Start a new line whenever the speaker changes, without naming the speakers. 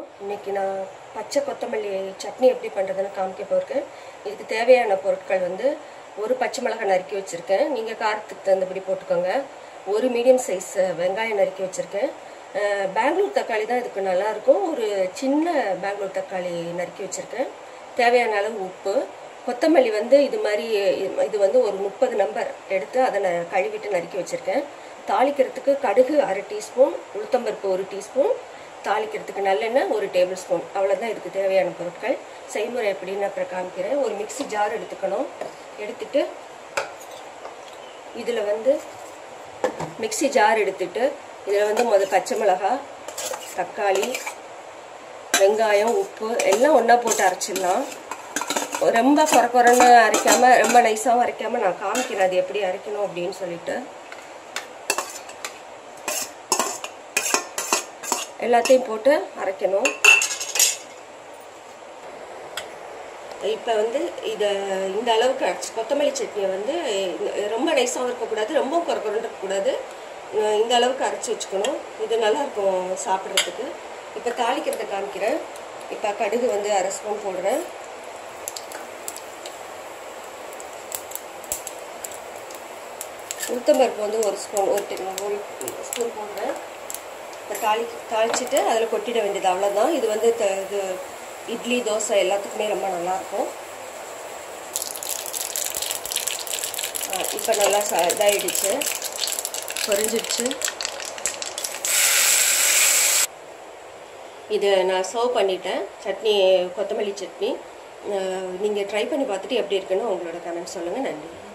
இன்னைக்கு நான் பச்சை கொத்தமல்லி சட்னி எப்படி பண்ணுறதுன்னு காமிக்க போயிருக்கேன் இதுக்கு தேவையான பொருட்கள் வந்து ஒரு பச்சை மிளகாய் நறுக்கி வச்சுருக்கேன் நீங்கள் காரத்துக்கு தகுந்தபடி போட்டுக்கோங்க ஒரு மீடியம் சைஸ் வெங்காயம் நறுக்கி வச்சுருக்கேன் அஹ், பெங்களூர் தக்காளி தான் இதுக்கு நல்லாயிருக்கும் ஒரு சின்ன பெங்களூர் தக்காளி நறுக்கி வச்சுருக்கேன் தேவையான அளவு உப்பு கொத்தமல்லி வந்து இது மாதிரி இது வந்து ஒரு முப்பது நம்பர் எடுத்து அதை நான் கழுவிட்டு நறுக்கி வச்சுருக்கேன் தாளிக்கிறதுக்கு கடுகு அரை டீஸ்பூன் உளுத்தம்பருப்பு ஒரு டீஸ்பூன் தாளிக்கிறதுக்கு நல்லெண்ணெய் ஒரு டேபிள் ஸ்பூன் அவ்வளோதான் இதுக்கு தேவையான பொருட்கள் செய்முறை எப்படின்னு அப்புறம் காமிக்கிறேன் ஒரு மிக்ஸி ஜார் எடுத்துக்கணும் எடுத்துட்டு இதில் வந்து மிக்ஸி ஜார் எடுத்துட்டு இதில் வந்து முத பச்சை மிளகாய் தக்காளி வெங்காயம் உப்பு எல்லாம் ஒன்றா போட்டு அரைச்சிடலாம் ரொம்ப குறை குறைன்னு அரைக்காமல் ரொம்ப நைஸாகவும் அரைக்காமல் நான் காமிக்கிறேன் அது எப்படி அரைக்கணும் அப்படின்னு சொல்லிட்டு எல்லாத்தையும் போட்டு அரைக்கணும் இப்போ வந்து இதை இந்த அளவுக்கு அரைச்சி கொத்தமல்லி சட்னியை வந்து ரொம்ப நைஸாகவும் இருக்கக்கூடாது ரொம்ப குறக்குறன்னு இருக்கக்கூடாது அஹ் இந்த அளவுக்கு அரைச்சி வச்சுக்கணும் இது நல்லா இருக்கும் சாப்பிட்றதுக்கு இப்போ தாளிக்கிறத காமிக்கிறேன் இப்போ கடுகு வந்து அரை ஸ்பூன் போடுறேன் உளுத்தம்பருப்பு வந்து ஒரு ஸ்பூன் ஒரு டே- ஒரு ஸ்பூன் போடுறேன் இப்போ தாளி தாளிச்சிட்டு அதில் கொட்டிட வேண்டியது அவ்வளோதான் இது வந்து த- இது இட்லி தோசை எல்லாத்துக்குமே ரொம்ப நல்லாயிருக்கும் இப்போ நல்லா ச இதாகிடுச்சு பொரிஞ்சிடுச்சு இது நான் சர்வ் பண்ணிட்டேன் சட்னி கொத்தமல்லி சட்னி நீங்கள் ட்ரை பண்ணி பார்த்துட்டு எப்படி இருக்குன்னு உங்களோட கமெண்ட் சொல்லுங்கள் நன்றி